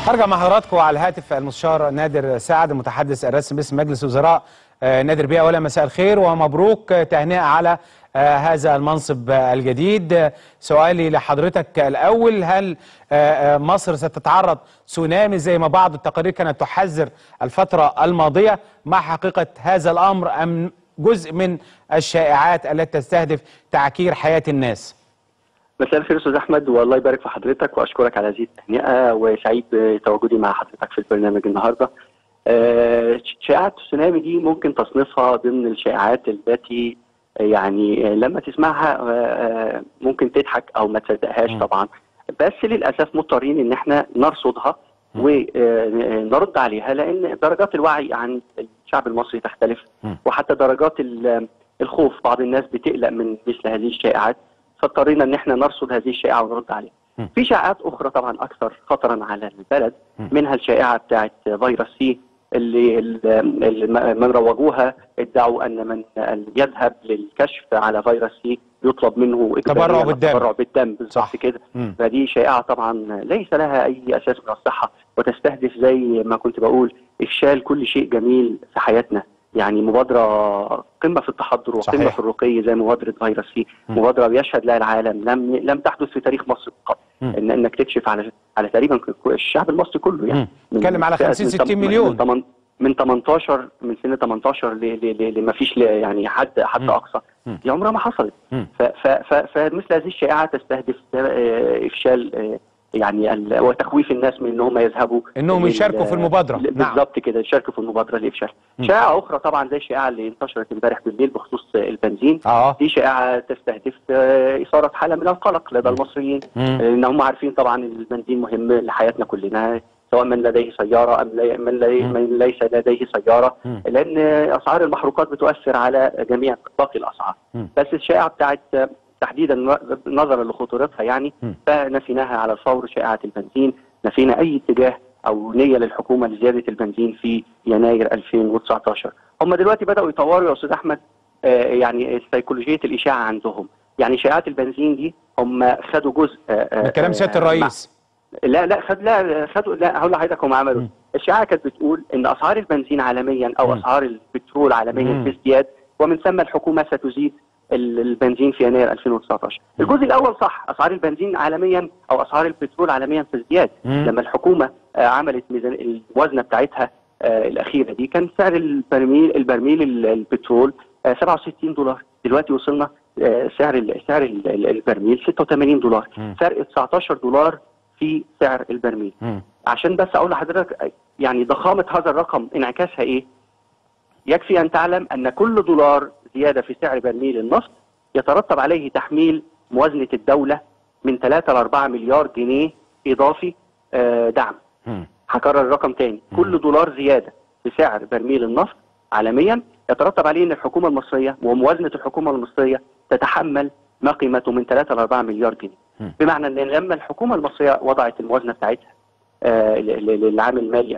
هرجع مع حضراتكم على الهاتف المستشار نادر سعد المتحدث الرسمي باسم مجلس وزراء آه، نادر بيه اولا مساء الخير ومبروك آه، تهنئه على آه، هذا المنصب آه، الجديد آه، سؤالي لحضرتك الاول هل آه، آه، مصر ستتعرض تسونامي زي ما بعض التقارير كانت تحذر الفتره الماضيه مع حقيقه هذا الامر ام جزء من الشائعات التي تستهدف تعكير حياه الناس؟ مساء الخير استاذ احمد والله يبارك في حضرتك واشكرك على هذه التهنئه وسعيد بتواجدي مع حضرتك في البرنامج النهارده. آه، شائعه التسونامي دي ممكن تصنيفها ضمن الشائعات التي يعني لما تسمعها آه، آه، ممكن تضحك او ما تصدقهاش م. طبعا بس للاسف مضطرين ان احنا نرصدها ونرد عليها لان درجات الوعي عن الشعب المصري تختلف م. وحتى درجات ال- الخوف بعض الناس بتقلق من مثل هذه الشائعات فاضطرينا ان احنا نرصد هذه الشائعه ونرد عليها. م. في شائعات اخرى طبعا اكثر خطرا على البلد م. منها الشائعه بتاعت فيروس سي اللي, اللي م- من روجوها ادعوا ان من يذهب للكشف على فيروس سي يطلب منه تبرع إجبارياً بالدم. التبرع بالدم بالظبط صح. كده مم. فدي شائعه طبعا ليس لها اي اساس من الصحه وتستهدف زي ما كنت بقول افشال كل شيء جميل في حياتنا يعني مبادره قمه في التحضر وقمه صحيح. في الرقي زي مبادره فيروس سي مم. مبادره بيشهد لها العالم لم لم تحدث في تاريخ مصر قبل مم. ان انك تكشف على على تقريبا الشعب المصري كله يعني مم. نتكلم على فئة 50 من 60 تم- مليون. من تمن- من 18 من سن 18 ل- ل- ل- لما فيش ل- يعني حد حد مم. اقصى مم. دي عمرها ما حصلت مم. ف- ف- ف- فمثل هذه الشائعه تستهدف آه، افشال آه، يعني ال- وتخويف الناس من ان هم يذهبوا انهم لل- يشاركوا في المبادره ل- نعم بالظبط كده يشاركوا في المبادره لافشال مم. شائعه اخرى طبعا زي الشائعه اللي انتشرت امبارح بالليل بخصوص البنزين اه دي شائعه تستهدف آه، اثاره حاله من القلق لدى المصريين مم. لان هم عارفين طبعا البنزين مهم لحياتنا كلنا سواء من لديه سياره ام لي- من, لي مم. من ليس لديه سياره مم. لان اسعار المحروقات بتؤثر على جميع باقي الاسعار مم. بس الشائعه بتاعت تحديدا نظرا لخطورتها يعني مم. فنفيناها على الفور شائعه البنزين نفينا اي اتجاه او نيه للحكومه لزياده البنزين في يناير 2019 هم دلوقتي بداوا يطوروا يا استاذ احمد آه، يعني سيكولوجيه الاشاعه عندهم يعني شائعات البنزين دي هم خدوا جزء آه، آه، من كلام سياده آه، الرئيس لا لا خد لا خدوا لا هقول لحضرتك هم عملوا مم. الشائعه كانت بتقول ان اسعار البنزين عالميا او مم. اسعار البترول عالميا مم. في ازدياد ومن ثم الحكومه ستزيد ال- البنزين في يناير 2019 مم. الجزء الاول صح اسعار البنزين عالميا او اسعار البترول عالميا في ازدياد مم. لما الحكومه آه، عملت ميزان الموازنه بتاعتها آه، الاخيره دي كان سعر البرميل البرميل ال- البترول آه، 67 دولار دلوقتي وصلنا آه، سعر ال- سعر ال- ال- البرميل 86 دولار مم. فرق 19 دولار في سعر البرميل مم. عشان بس اقول لحضرتك يعني ضخامه هذا الرقم انعكاسها ايه؟ يكفي ان تعلم ان كل دولار زياده في سعر برميل النفط يترتب عليه تحميل موازنه الدوله من 3 ل 4 مليار جنيه اضافي آه، دعم. مم. هكرر الرقم تاني مم. كل دولار زياده في سعر برميل النفط عالميا يترتب عليه ان الحكومه المصريه وموازنه الحكومه المصريه تتحمل ما قيمته من 3 ل 4 مليار جنيه. مم. بمعنى ان لما الحكومه المصريه وضعت الموازنه بتاعتها آه، ل- ل- للعام المالي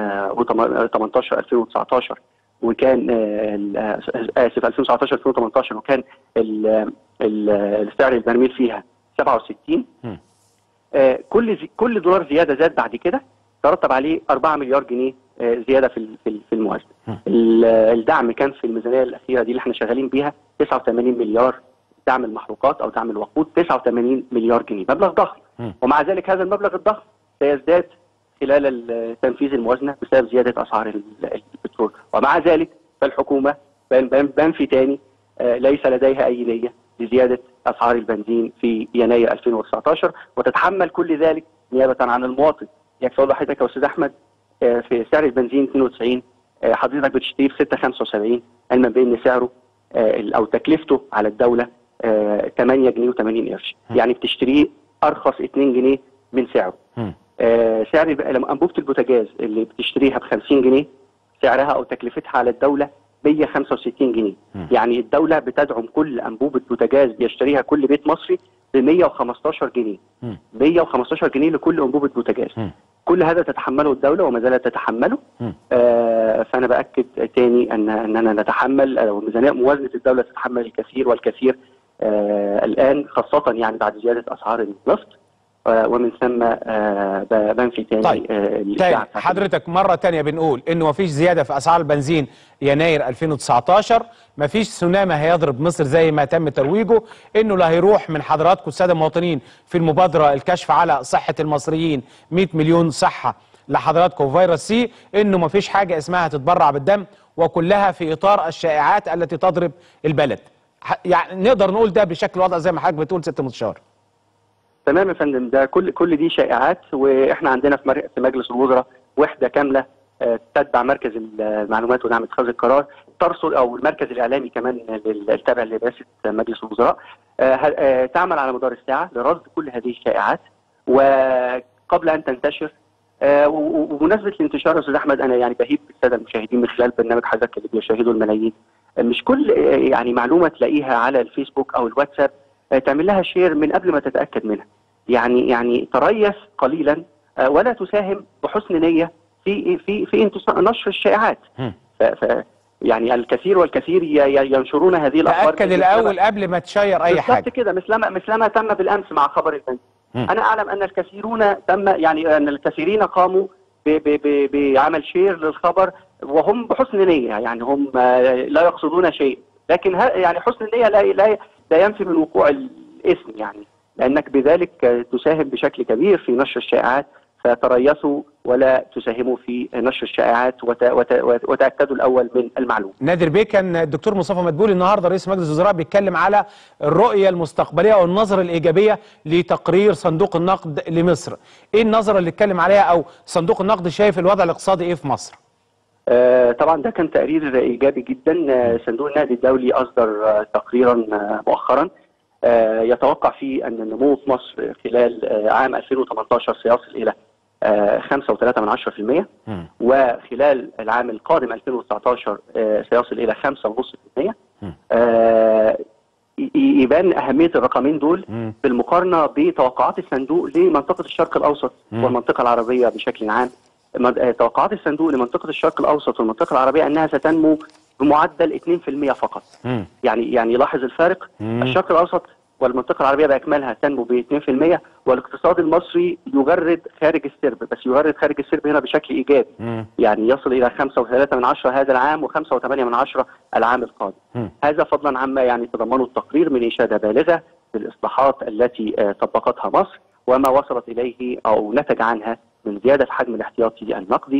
2018 2019 وكان آه، ال- آه، اسف 2019 2018 وكان ال- ال- سعر البرميل فيها 67 مم. آه، كل زي كل دولار زياده زاد بعد كده ترتب عليه 4 مليار جنيه آه، زياده في ال- في ال- في الموازنه. مم. ال- الدعم كان في الميزانيه الاخيره دي اللي احنا شغالين بيها 89 مليار دعم المحروقات او دعم الوقود 89 مليار جنيه مبلغ ضخم مم. ومع ذلك هذا المبلغ الضخم سيزداد خلال ال- تنفيذ الموازنه بسبب زياده اسعار ال- البترول ومع ذلك فالحكومه بان بان بان في تاني آه، ليس لديها اي نيه لزياده اسعار البنزين في يناير 2019 وتتحمل كل ذلك نيابه عن المواطن يكفي اقول لحضرتك يا استاذ احمد آه، في سعر البنزين 92 آه، حضرتك بتشتريه في 6.75 علما بان سعره آه، او تكلفته على الدوله آه، 8 جنيه و80 قرش م. يعني بتشتريه ارخص 2 جنيه من سعره مم. آه، سعر الب- لما انبوبه البوتاجاز اللي بتشتريها ب 50 جنيه سعرها او تكلفتها على الدوله 165 جنيه مم. يعني الدوله بتدعم كل انبوبه بوتاجاز بيشتريها كل بيت مصري ب 115 جنيه مم. 115 جنيه لكل انبوبه بوتاجاز مم. كل هذا تتحمله الدوله وما زالت تتحمله مم. آه فانا باكد تاني ان اننا نتحمل او ميزانيه موازنه الدوله تتحمل الكثير والكثير آه الان خاصه يعني بعد زياده اسعار النفط آه، ومن ثم آه، ب- بنفي تاني طيب. آه، تاني الإشاعة بتاعت حضرتك مرة تانية بنقول انه مفيش زيادة في اسعار البنزين يناير 2019 مفيش تسونامي هيضرب مصر زي ما تم ترويجه انه لا هيروح من حضراتكم السادة المواطنين في المبادرة الكشف على صحة المصريين 100 مليون صحة لحضراتكم فيروس سي انه مفيش حاجة اسمها تتبرع بالدم وكلها في اطار الشائعات التي تضرب البلد ح- يعني نقدر نقول ده بشكل واضح زي ما حضرتك بتقول ست مستشار تمام يا فندم ده كل كل دي شائعات واحنا عندنا في مر- في مجلس الوزراء وحده كامله آه، تتبع مركز المعلومات ودعم اتخاذ القرار ترصد او المركز الاعلامي كمان لل- التابع لرئاسه مجلس الوزراء آه، ه- آه، تعمل على مدار الساعه لرصد كل هذه الشائعات وقبل ان تنتشر آه، و- و- وبمناسبه الانتشار يا استاذ احمد انا يعني بهيب الساده المشاهدين من خلال برنامج حضرتك اللي بيشاهده الملايين آه، مش كل آه، يعني معلومه تلاقيها على الفيسبوك او الواتساب آه، تعمل لها شير من قبل ما تتاكد منها يعني يعني تريث قليلا آه، ولا تساهم بحسن نيه في في في انتصار نشر الشائعات مم. ف ف يعني الكثير والكثير ي- ي- ينشرون هذه الاخبار تأكد الأول قبل ما تشير أي بالظبط حاجة كده مثلما مثلما تم بالامس مع خبر البنك مم. انا اعلم ان الكثيرون تم يعني ان الكثيرين قاموا ب ب ب بعمل شير للخبر وهم بحسن نيه يعني هم آه، لا يقصدون شيء لكن ه- يعني حسن النيه لا لا لا ينفي من وقوع الاثم يعني لانك بذلك آه، تساهم بشكل كبير في نشر الشائعات فتريثوا ولا تساهموا في نشر الشائعات وت وت وتاكدوا الاول من المعلومه نادر بيه كان الدكتور مصطفى مدبولي النهارده رئيس مجلس الوزراء بيتكلم على الرؤيه المستقبليه او النظره الايجابيه لتقرير صندوق النقد لمصر. ايه النظره اللي اتكلم عليها او صندوق النقد شايف الوضع الاقتصادي ايه في مصر؟ آه، طبعا ده كان تقرير ايجابي جدا آه، صندوق النقد الدولي اصدر آه، تقريرا آه، مؤخرا آه، يتوقع فيه ان النمو في مصر خلال آه، عام 2018 سيصل الى آه، 5.3 من 10% مم. وخلال العام القادم 2019 آه، سيصل الى 5.5% مم. آه، ي- يبان اهميه الرقمين دول مم. بالمقارنه بتوقعات الصندوق لمنطقه الشرق الاوسط مم. والمنطقه العربيه بشكل عام مد- آه، توقعات الصندوق لمنطقه الشرق الاوسط والمنطقه العربيه انها ستنمو بمعدل 2% فقط مم. يعني يعني لاحظ الفارق مم. الشرق الاوسط والمنطقه العربيه باكملها تنمو ب 2% والاقتصاد المصري يجرد خارج السرب بس يجرد خارج السرب هنا بشكل ايجابي مم. يعني يصل الى 5.3 من عشرة هذا العام و5.8 من عشرة العام القادم مم. هذا فضلا عما يعني تضمنه التقرير من اشاده بالغه بالاصلاحات التي آه، طبقتها مصر وما وصلت اليه او نتج عنها من زياده حجم الاحتياطي النقدي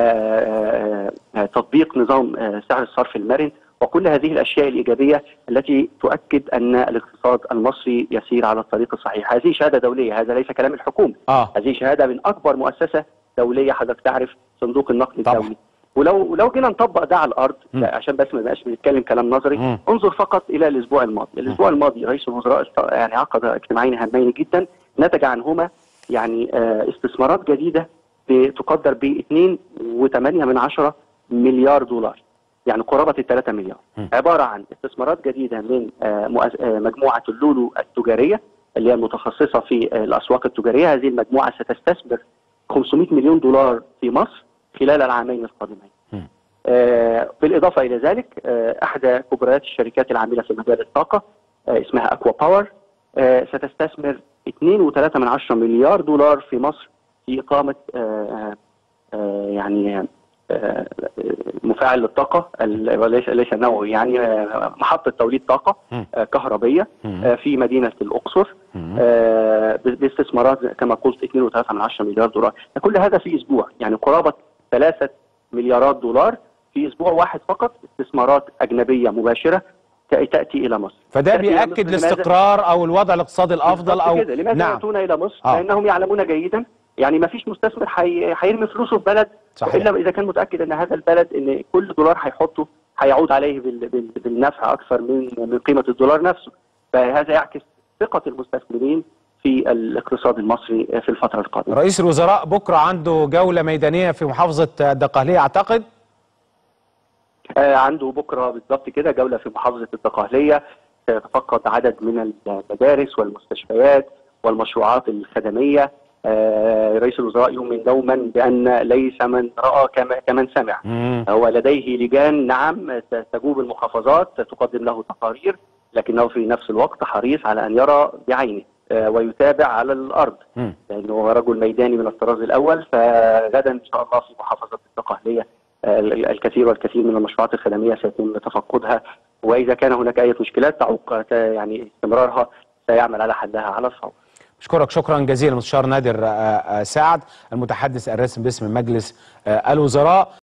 وتطبيق نظام آه، سعر الصرف المرن وكل هذه الاشياء الايجابيه التي تؤكد ان الاقتصاد المصري يسير على الطريق الصحيح، هذه شهاده دوليه، هذا ليس كلام الحكومه، اه هذه شهاده من اكبر مؤسسه دوليه حضرتك تعرف صندوق النقد طبعا. الدولي ولو لو جينا نطبق ده على الارض مم. لا، عشان بس ما نبقاش بنتكلم كلام نظري مم. انظر فقط الى الاسبوع الماضي الاسبوع الماضي رئيس الوزراء است- يعني عقد اجتماعين هامين جدا نتج عنهما يعني آه، استثمارات جديده تقدر ب 2.8 من عشرة مليار دولار يعني قرابه ال 3 مليار مم. عباره عن استثمارات جديده من آه، مؤس- آه، مجموعه اللولو التجاريه اللي هي المتخصصه في آه، الاسواق التجاريه هذه المجموعه ستستثمر 500 مليون دولار في مصر خلال العامين القادمين مم. آه، بالإضافة إلى ذلك آه، أحدى كبريات الشركات العاملة في مجال الطاقة آه، اسمها أكوا باور آه، ستستثمر 2.3 من عشرة مليار دولار في مصر في إقامة آه، آه، يعني آه، مفاعل للطاقة ال- وليس ليس نووي يعني آه، محطة توليد طاقة مم. آه، كهربية مم. آه، في مدينة الأقصر مم. آه، ب- باستثمارات كما قلت 2.3 من عشرة مليار دولار كل هذا في أسبوع يعني قرابة ثلاثة مليارات دولار في أسبوع واحد فقط استثمارات أجنبية مباشرة ت- تأتي إلى مصر فده تأتي إلى بيأكد مصر لماذا؟ الاستقرار او الوضع الاقتصادي الافضل بالضبط او كده. لماذا نعم يأتون إلى مصر؟ آه. لأنهم يعلمون جيدا يعني ما فيش مستثمر حي... هيرمي فلوسه في بلد صحيح. إلا إذا كان متأكد أن هذا البلد أن كل دولار هيحطه هيعود عليه بال... بال... بالنفع أكثر من من قيمة الدولار نفسه فهذا يعكس ثقة المستثمرين في الاقتصاد المصري في الفترة القادمة رئيس الوزراء بكره عنده جوله ميدانيه في محافظه الدقهليه اعتقد آه، عنده بكره بالضبط كده جوله في محافظه الدقهليه سيتفقد عدد من المدارس والمستشفيات والمشروعات الخدميه آه، رئيس الوزراء يؤمن دوما بان ليس من راى كما- كمن سمع مم. هو لديه لجان نعم ت- تجوب المحافظات تقدم له تقارير لكنه في نفس الوقت حريص على ان يرى بعينه آه، ويتابع على الارض مم. لانه هو رجل ميداني من الطراز الاول فغدا ان شاء الله في محافظه الدقهليه آه، ال- الكثير والكثير من المشروعات الخدميه سيتم تفقدها واذا كان هناك اي مشكلات تعوق يعني استمرارها سيعمل على حلها على الفور. أشكرك شكرا جزيلا مستشار نادر آه، آه، سعد المتحدث الرسمي باسم مجلس آه، الوزراء